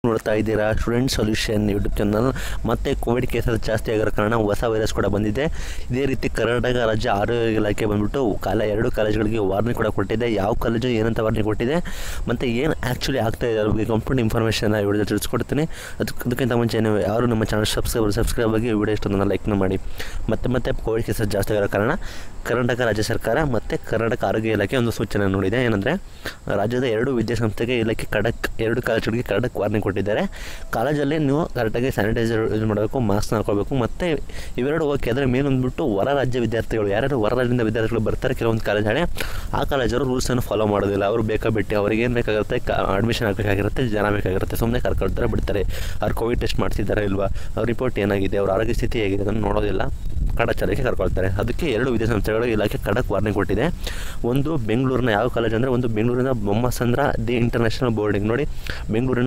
ನೋಡ್ತಾ ಇದ್ದೀರಾ student solution YouTube channel ಮತ್ತೆ ಕೋವಿಡ್ ಕೇಸಸ್ ಜಾಸ್ತಿ ಆಗಿರೋ ಕಾರಣ ಹೊಸ ವೈರಸ್ ಕೂಡ ಬಂದಿದೆ ಇದೇ ರೀತಿ ಕರ್ನಾಟಕ ರಾಜ್ಯ ಆರೋಗ್ಯ ಇಲಾಖೆ ಬಂದ್ಬಿಟ್ಟು ಕಾಲ ಎರಡು ಕಾಲೇಜುಗಳಿಗೆ ವಾರ್ನಿಂಗ್ ಕೂಡ ಕೊಟ್ಟಿದೆ ಯಾವ ಕಾಲೇಜು ಏನಂತ ವಾರ್ನಿಂಗ್ ಕೊಟ್ಟಿದೆ ಮತ್ತು ಏನು ಆ್ಯಕ್ಚುಲಿ ಆಗ್ತಾ ಇದೆ ಅದ್ರ ಬಗ್ಗೆ ಕಂಪ್ಲೀಟ್ ಇನ್ಫಾರ್ಮೇಷನ್ ವಿಡಿಯೋ ತಿಳಿಸ್ಕೊಡ್ತೀನಿ ಅದಕ್ಕೆ ಅದಕ್ಕಿಂತ ಮುಂಚೆ ನೀವು ಯಾರು ನಮ್ಮ ಚಾನಲ್ ಸಬ್ಸ್ಕ್ರೈಬ್ ಸಬ್ಸ್ಕ್ರೈಬ್ ಆಗಿ ವಿಡಿಯೋ ಇಷ್ಟೊಂದನ್ನು ಲೈಕ್ನ ಮಾಡಿ ಮತ್ತೆ ಮತ್ತೆ ಕೋವಿಡ್ ಕೇಸಸ್ ಜಾಸ್ತಿ ಆಗಿರೋ ಕಾರಣ ಕರ್ನಾಟಕ ರಾಜ್ಯ ಸರ್ಕಾರ ಮತ್ತು ಕರ್ನಾಟಕ ಆರೋಗ್ಯ ಇಲಾಖೆ ಒಂದು ಸೂಚನೆ ನೋಡಿದೆ ಏನಂದರೆ ರಾಜ್ಯದ ಎರಡು ವಿದ್ಯಾಸಂಸ್ಥೆಗೆ ಇಲಾಖೆ ಖಡಕ್ ಎರಡು ಕಾಲೇಜುಗಳಿಗೆ ಖಡಕ್ ವಾರ್ನಿಂಗ್ ಕೊಟ್ಟಿದ್ದಾರೆ ಕಾಲೇಜಲ್ಲಿ ನೀವು ಕರೆಕ್ಟಾಗಿ ಸ್ಯಾನಿಟೈಸರ್ ಯೂಸ್ ಮಾಡಬೇಕು ಮಾಸ್ಕ್ನ ಹಾಕೋಬೇಕು ಮತ್ತು ಇವೆರಡು ಓಕೆ ಆದರೆ ಮೇನ್ ಬಂದ್ಬಿಟ್ಟು ಹೊರ ರಾಜ್ಯ ವಿದ್ಯಾರ್ಥಿಗಳು ಯಾರ್ಯಾರು ಹೊರ ರಾಜ್ಯದಿಂದ ವಿದ್ಯಾರ್ಥಿಗಳು ಬರ್ತಾರೆ ಕೆಲವೊಂದು ಕಾಲೇಜ್ ಹಳೆ ಆ ಕಾಲೇಜವರು ರೂಲ್ಸನ್ನು ಫಾಲೋ ಮಾಡೋದಿಲ್ಲ ಅವರು ಬೇಕಾ ಬಿಟ್ಟು ಅವ್ರಿಗೆ ಏನು ಬೇಕಾಗಿರುತ್ತೆ ಅಡ್ಮಿಷನ್ ಆಗಬೇಕಾಗಿರುತ್ತೆ ಜನ ಬೇಕಾಗಿರುತ್ತೆ ಸುಮ್ಮನೆ ಕರ್ಕೊಳ್ತಾರೆ ಬಿಡ್ತಾರೆ ಅವ್ರು ಕೋವಿಡ್ ಟೆಸ್ಟ್ ಮಾಡ್ತಿದ್ದಾರೆ ಇಲ್ವಾ ಅವ್ರ ರಿಪೋರ್ಟ್ ಏನಾಗಿದೆ ಅವ್ರ ಆರೋಗ್ಯ ಸ್ಥಿತಿ ಹೇಗಿದೆ ಅದನ್ನು ನೋಡೋದಿಲ್ಲ ಕಾಟಾಚಾರಕ್ಕೆ ಕರ್ಕೊಳ್ತಾರೆ ಅದಕ್ಕೆ ಎರಡು ವಿದ್ಯಾಸಂಸ್ಥೆಗಳು ಇಲಾಖೆ ಖಡಕ್ ವಾರ್ನಿಂಗ್ ಕೊಟ್ಟಿದೆ ಒಂದು ಬೆಂಗಳೂರಿನ ಯಾವ ಕಾಲೇಜ್ ಅಂದರೆ ಒಂದು ಬೆಂಗಳೂರಿನ ಬೊಮ್ಮಸಂದ್ರ ದಿ ಇಂಟರ್ನ್ಯಾಷನಲ್ ಬೋರ್ಡಿಂಗ್ ನೋಡಿ ಬೆಂಗಳೂರಿನ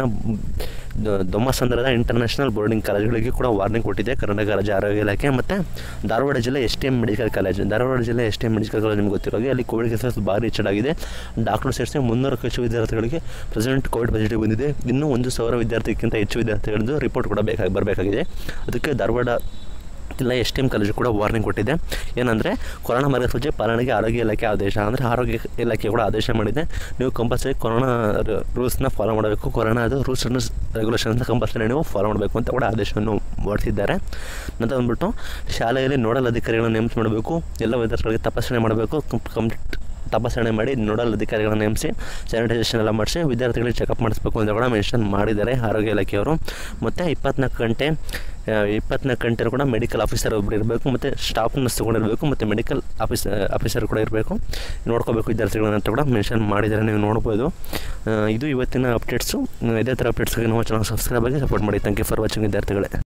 ದ- ದೊಮ್ಮಸಂದ್ರದ ಇಂಟರ್ನ್ಯಾಷನಲ್ ಬೋರ್ಡಿಂಗ್ ಕಾಲೇಜುಗಳಿಗೆ ಕೂಡ ವಾರ್ನಿಂಗ್ ಕೊಟ್ಟಿದೆ ಕರ್ನಾಟಕ ರಾಜ್ಯ ಆರೋಗ್ಯ ಇಲಾಖೆ ಮತ್ತು ಧಾರವಾಡ ಜಿಲ್ಲೆ S T M medical college Dharwad ಜಿಲ್ಲೆ S T M medical college ನಿಮ್ಗೆ ಗೊತ್ತಿರೋ ಹಾಗೆ ಅಲ್ಲಿ ಕೋವಿಡ್ ಕೇಸಸ್ ಭಾರಿ ಹೆಚ್ಚಾಗಿದೆ ಡಾಕ್ಟರ್ ಸೇರಿಸಿ ಮುನ್ನೂರಕ್ಕೂ ಹೆಚ್ಚು ವಿದ್ಯಾರ್ಥಿಗಳಿಗೆ ಪ್ರೆಸೆಂಟ್ ಕೋವಿಡ್ ಪಾಸಿಟಿವ್ ಬಂದಿದೆ ಇನ್ನೂ ಒಂದು ಸಾವಿರ ವಿದ್ಯಾರ್ಥಿಗಿಂತ ಹೆಚ್ಚು ವಿದ್ಯಾರ್ಥಿಗಳದ್ದು ರಿಪೋರ್ಟ್ ಕೂಡ ಬೇಕಾಗಿ ಬರಬೇಕಾಗಿದೆ ಅದಕ್ಕೆ ಧಾರವಾಡ ಇಲ್ಲ ಎಸ್ ಟಿ ಎಮ್ ಕಾಲೇಜು ಕೂಡ ವಾರ್ನಿಂಗ್ ಕೊಟ್ಟಿದೆ ಏನಂದರೆ ಕೊರೋನಾ ಮಾರ್ಗಸೂಚಿ ಪಾಲನೆಗೆ ಆರೋಗ್ಯ ಇಲಾಖೆ ಆದೇಶ ಅಂದರೆ ಆರೋಗ್ಯ ಇಲಾಖೆ ಕೂಡ ಆದೇಶ ಮಾಡಿದೆ ನೀವು ಕಂಪಲ್ಸರಿ ಕೊರೋನಾ ರೂಲ್ಸ್ನ ಫಾಲೋ ಮಾಡಬೇಕು ಕೊರೋನಾ ಅದು ರೂಲ್ಸ್ ಅಂಡ್ ರೆಗ್ಯುಲೇಷನ್ಸ್ನ ಕಂಪಲ್ಸರಿ ನೀವು ಫಾಲೋ ಮಾಡಬೇಕು ಅಂತ ಕೂಡ ಆದೇಶವನ್ನು ಹೊರಡಿಸಿದ್ದಾರೆ ನಂತರ ಬಂದ್ಬಿಟ್ಟು ಶಾಲೆಯಲ್ಲಿ ನೋಡಲ್ ಅಧಿಕಾರಿಗಳನ್ನು ನೇಮಕ ಮಾಡಬೇಕು ಎಲ್ಲ ವಿದ್ಯಾರ್ಥಿಗಳಿಗೆ ತಪಾಸಣೆ ಮಾಡಬೇಕು ಕಂಪ್ಲೀಟ್ ತಪಾಸಣೆ ಮಾಡಿ ನೋಡಲ್ ಅಧಿಕಾರಿಗಳನ್ನ ನೇಮಿಸಿ ಸ್ಯಾನಿಟೈಸೇಷನ್ ಎಲ್ಲ ಮಾಡಿಸಿ ವಿದ್ಯಾರ್ಥಿಗಳಿಗೆ ಚೆಕಪ್ ಮಾಡಿಸ್ಬೇಕು ಅಂತ ಕೂಡ ಮೆನ್ಷನ್ ಮಾಡಿದ್ದಾರೆ ಆರೋಗ್ಯ ಇಲಾಖೆಯವರು ಮತ್ತು ಇಪ್ಪತ್ನಾಲ್ಕು ಗಂಟೆ ಆ, ಇಪ್ಪತ್ನಾಲ್ಕು ಗಂಟೆ ಕೂಡ ಮೆಡಿಕಲ್ ಆಫೀಸರ್ ಒಬ್ಬರು ಇರಬೇಕು ಮತ್ತು ಸ್ಟಾಫ್ ನರ್ಸ್ ಇರಬೇಕು ಮತ್ತು ಮೆಡಿಕಲ್ ಆಫೀಸ್ ಆಫೀಸರ್ ಕೂಡ ಇರಬೇಕು ನೋಡ್ಕೋಬೇಕು ವಿದ್ಯಾರ್ಥಿಗಳನ್ನ ಅಂತ ಕೂಡ ಮೆನ್ಷನ್ ಮಾಡಿದ್ದಾರೆ ನೀವು ನೋಡ್ಬೋದು ಆ, ಇದು ಇವತ್ತಿನ ಅಪ್ಡೇಟ್ಸು ಇದೇ ಥರ ಅಪ್ಡೇಟ್ಸ್ಗೆ ನಾವು ಚಾನಲ್ ಸಬ್ಸ್ಕ್ರೈಬ್ ಆಗಿ ಸಪೋರ್ಟ್ ಮಾಡಿ ಥ್ಯಾಂಕ್ ಯು ಫಾರ್ ವಾಚಿಂಗ್ ವಿದ್ಯಾರ್ಥಿಗಳೇ